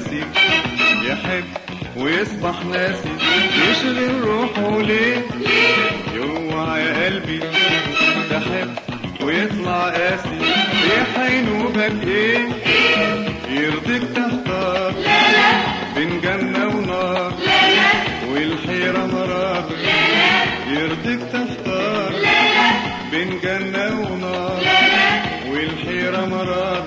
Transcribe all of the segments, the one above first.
قاسي يحب ويصبح ناسي يشغل روحه ليه يوعى يا قلبي تحب ويطلع قاسي يحينوبك ايه يرضيك تحتار بين جنة ونار والحيرة مرار يرضيك تحتار بين جنة ونار والحيرة مرار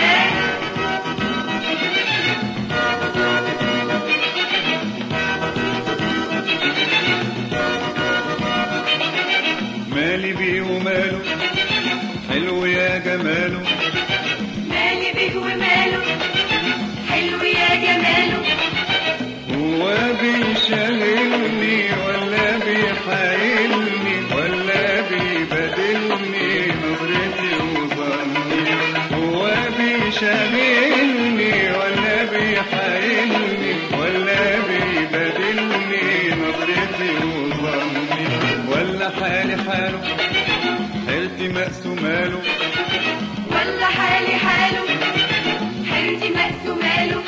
مالي بيه وماله حلو يا جماله مالي بيه وماله حلو يا جماله هو بيشغلني ولا بيحايلني ولا بيبادلني نظرتي وظني هو بيشغلني ولا بيحايلني ولا بيبادلني نظرتي وظني ولا حالي حاله حيرتي مقسو ماله ولا حالي حاله حيرتي مقسو ماله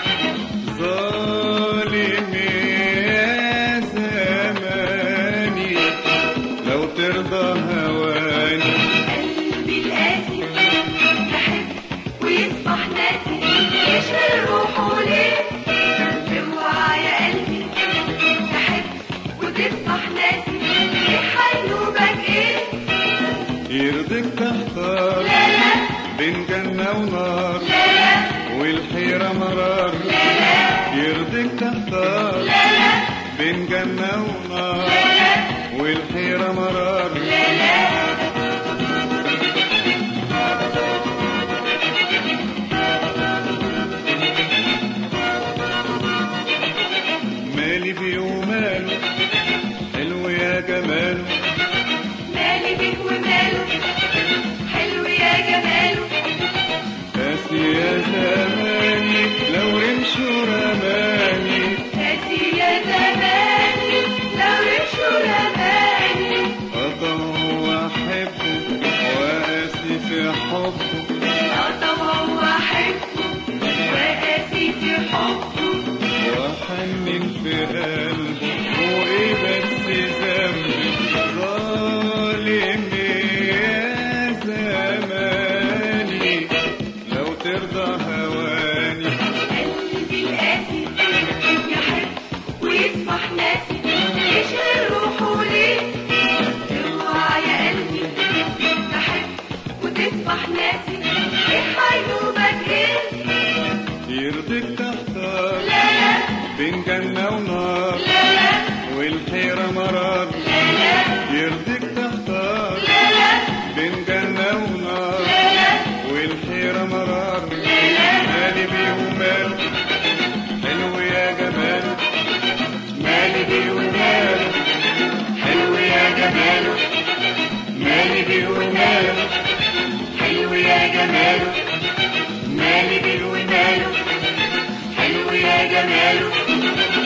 ظالم يا زماني لو ترضى هواني قلبي القاسي يحب ويصبح ناسي يشغل روحه ليه اوعى يا قلبي تحب وتصبح ناسي يحينوبك ايه يرضيك تحتار لا لا بين جنة ونار لا لا والحيرة مرار لا لا يرضيك تحتار لا لا بين جنة ونار لا لا والحيرة مرار لا لا مالي بيه وماله حلو يا جماله مالي بيه وماله حلو يا جماله قاسي يا زماني لو رمشوا رماني قاسي يا زماني لو رمشوا رماني أضع وأحبه وقاسي في حبه أطوع وأحبه وقاسي في حبه وحنن في قلبه وايه بس ذنبي ظالم يا زماني لو ترضى هواني قلبي القاسي يحب ويصبح ناسي يشغل روحه ليه اوعى يا قلبي تحب وتصبح ناسي يحينوبك ايه يرضيك تحتار لا لا بين جنة ونار لا لا والحيرة مرار لا لا يرضيك تحتار لا لا بين جنة ونار لا لا والحيرة مرار مالي بيه وماله حلو يا جماله مالي بيه وماله حلو يا جماله مالي بيه وماله حلو يا جماله مالي بيه وماله حلو يا جماله